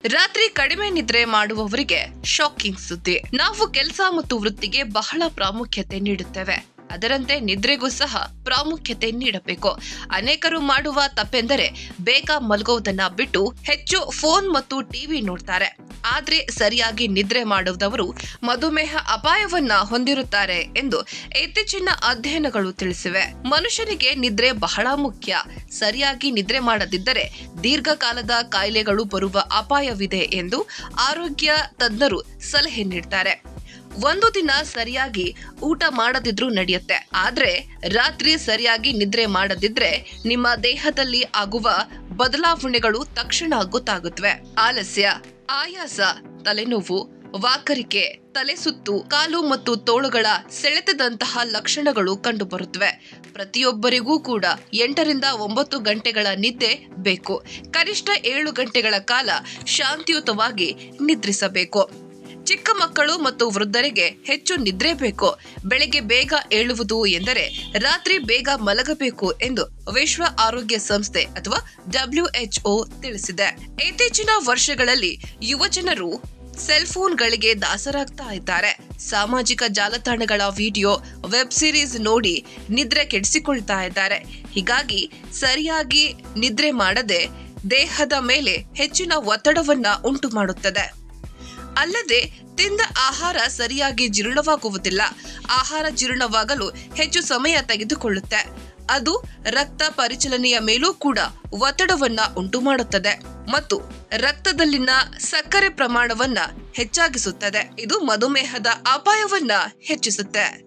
ರಾತ್ರಿ ಕಡಿಮೆ ನಿದ್ರೆ ಮಾಡುವವರಿಗೆ ಶಾಕಿಂಗ್ ಸುದ್ದಿ ನಾವು ಕೆಲಸ ಮತ್ತು ವೃತ್ತಿಗೆ ಬಹಳ ಪ್ರಾಮುಖ್ಯತೆ ನೀಡುತ್ತೇವೆ ಅದರಂತೆ ನಿದ್ರೆಗೂ ಸಹ ಪ್ರಾಮುಖ್ಯತೆ ನೀಡಬೇಕು ಅನೇಕರು ಮಾಡುವ ತಪ್ಪೆಂದರೆ ಬೇಗ ಮಲಗುವುದನ್ನ ಬಿಟ್ಟು ಹೆಚ್ಚು ಫೋನ್ ಮತ್ತು ಟಿವಿ ನೋಡ್ತಾರೆ ಆದ್ರೆ ಸರಿಯಾಗಿ ನಿದ್ರೆ ಮಾಡುವುದವರು ಮಧುಮೇಹ ಅಪಾಯವನ್ನ ಹೊಂದಿರುತ್ತಾರೆ ಎಂದು ಇತ್ತೀಚಿನ ಅಧ್ಯಯನಗಳು ತಿಳಿಸಿವೆ ಮನುಷ್ಯನಿಗೆ ನಿದ್ರೆ ಬಹಳ ಮುಖ್ಯ ಸರಿಯಾಗಿ ನಿದ್ರೆ ಮಾಡದಿದ್ದರೆ ದೀರ್ಘಕಾಲದ ಕಾಯಿಲೆಗಳು ಬರುವ ಅಪಾಯವಿದೆ ಎಂದು ಆರೋಗ್ಯ ತಜ್ಞರು ಸಲಹೆ ನೀಡ್ತಾರೆ ಒಂದು ದಿನ ಸರಿಯಾಗಿ ಊಟ ಮಾಡದಿದ್ರೂ ನಡೆಯುತ್ತೆ ಆದ್ರೆ ರಾತ್ರಿ ಸರಿಯಾಗಿ ನಿದ್ರೆ ಮಾಡದಿದ್ರೆ ನಿಮ್ಮ ದೇಹದಲ್ಲಿ ಆಗುವ ಬದಲಾವಣೆಗಳು ತಕ್ಷಣ ಗೊತ್ತಾಗುತ್ತವೆ ಆಲಸ್ಯ ಆಯಾಸ ತಲೆನೋವು ವಾಕರಿಕೆ ತಲೆ ಸುತ್ತು ಕಾಲು ಮತ್ತು ತೋಳುಗಳ ಸೆಳೆತದಂತಹ ಲಕ್ಷಣಗಳು ಕಂಡುಬರುತ್ತವೆ ಪ್ರತಿಯೊಬ್ಬರಿಗೂ ಕೂಡ ಎಂಟರಿಂದ ಒಂಬತ್ತು ಗಂಟೆಗಳ ನಿದ್ದೆ ಬೇಕು ಕನಿಷ್ಠ ಏಳು ಗಂಟೆಗಳ ಕಾಲ ಶಾಂತಿಯುತವಾಗಿ ನಿದ್ರಿಸಬೇಕು ಚಿಕ್ಕ ಮಕ್ಕಳು ಮತ್ತು ವೃದ್ಧರಿಗೆ ಹೆಚ್ಚು ನಿದ್ರೆ ಬೇಕು ಬೆಳಗ್ಗೆ ಬೇಗ ಏಳುವುದು ಎಂದರೆ ರಾತ್ರಿ ಬೇಗ ಮಲಗಬೇಕು ಎಂದು ವಿಶ್ವ ಆರೋಗ್ಯ ಸಂಸ್ಥೆ ಅಥವಾ ಡಬ್ಲ್ಯೂಎಚ್ಒ ತಿಳಿಸಿದೆ ಇತ್ತೀಚಿನ ವರ್ಷಗಳಲ್ಲಿ ಯುವಜನರು ಸೆಲ್ ಫೋನ್ಗಳಿಗೆ ದಾಸರಾಗ್ತಾ ಇದ್ದಾರೆ ಸಾಮಾಜಿಕ ಜಾಲತಾಣಗಳ ವಿಡಿಯೋ ವೆಬ್ ಸಿರೀಸ್ ನೋಡಿ ನಿದ್ರೆ ಕೆಡಿಸಿಕೊಳ್ತಾ ಇದ್ದಾರೆ ಹೀಗಾಗಿ ಸರಿಯಾಗಿ ನಿದ್ರೆ ಮಾಡದೆ ದೇಹದ ಮೇಲೆ ಹೆಚ್ಚಿನ ಒತ್ತಡವನ್ನ ಉಂಟು ಮಾಡುತ್ತದೆ ಅಲ್ಲದೆ ತಿಂದ ಆಹಾರ ಸರಿಯಾಗಿ ಜೀರ್ಣವಾಗುವುದಿಲ್ಲ ಆಹಾರ ಜೀರ್ಣವಾಗಲು ಹೆಚ್ಚು ಸಮಯ ತೆಗೆದುಕೊಳ್ಳುತ್ತೆ ಅದು ರಕ್ತ ಪರಿಚಲನೆಯ ಮೇಲೂ ಕೂಡ ಒತ್ತಡವನ್ನ ಉಂಟು ಮಾಡುತ್ತದೆ ಮತ್ತು ರಕ್ತದಲ್ಲಿನ ಸಕ್ಕರೆ ಪ್ರಮಾಣವನ್ನ ಹೆಚ್ಚಾಗಿಸುತ್ತದೆ ಇದು ಮಧುಮೇಹದ ಅಪಾಯವನ್ನ ಹೆಚ್ಚಿಸುತ್ತೆ